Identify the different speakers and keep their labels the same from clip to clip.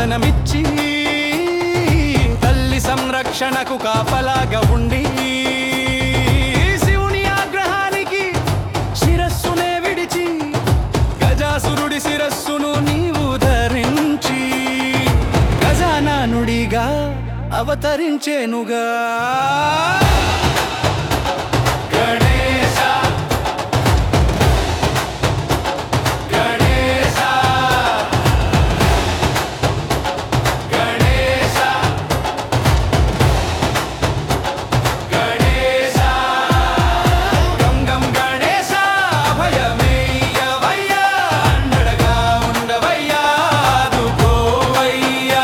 Speaker 1: జనమిచ్చి తల్లి సంరక్షణకు కాపలాగా ఉండి శివుని ఆగ్రహానికి శిరస్సునే విడిచి గజాసురుడి శిరస్సును నీవు ధరించి గజానానుడిగా అవతరించేనుగా గణేశ గణేశ గణేశ గణేశ గం గం గణేశ అభయమేయవయ్యా అండగా ఉండవయ్యా ఆదుకోవయ్యా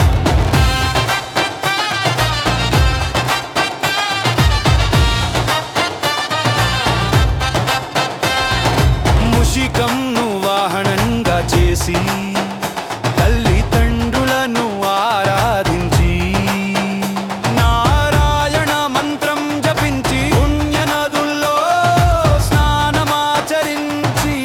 Speaker 1: ముషికంను వాహనంగా చేసి తల్లిదండ్రులను ఆరాధించి నారాయణ మంత్రం జపించి పుణ్యనదుల్లో స్నానమాచరించి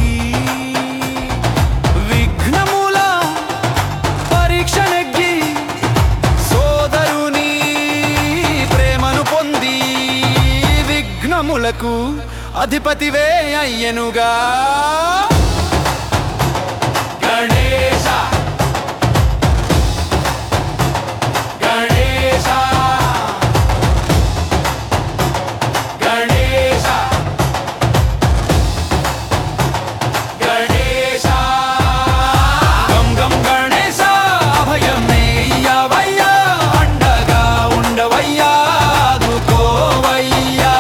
Speaker 1: విఘ్నముల పరీక్ష నెగ్గి సోదరుని ప్రేమను పొంది విఘ్నములకు అధిపతివే అయ్యనుగా గణేశ గణేశ గణేశ గణేశ గం గం గణేశ అభయమేయ్యవయ్యా అండగా ఉండవయ్యా ఆదుకోవయ్యా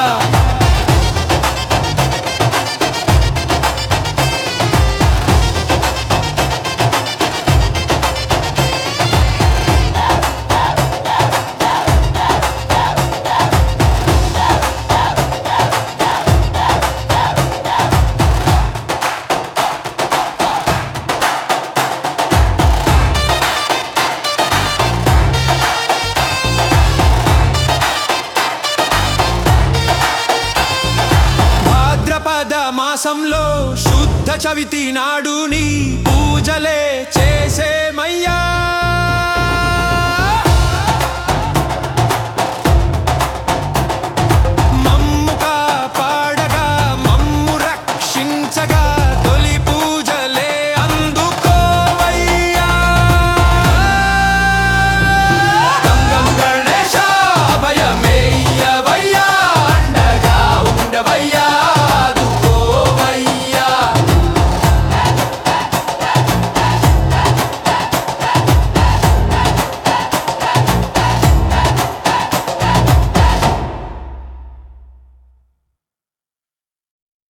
Speaker 1: భాద్రపద మాసంలో శుద్ధ చవితి నాడు నీ పూజలే చే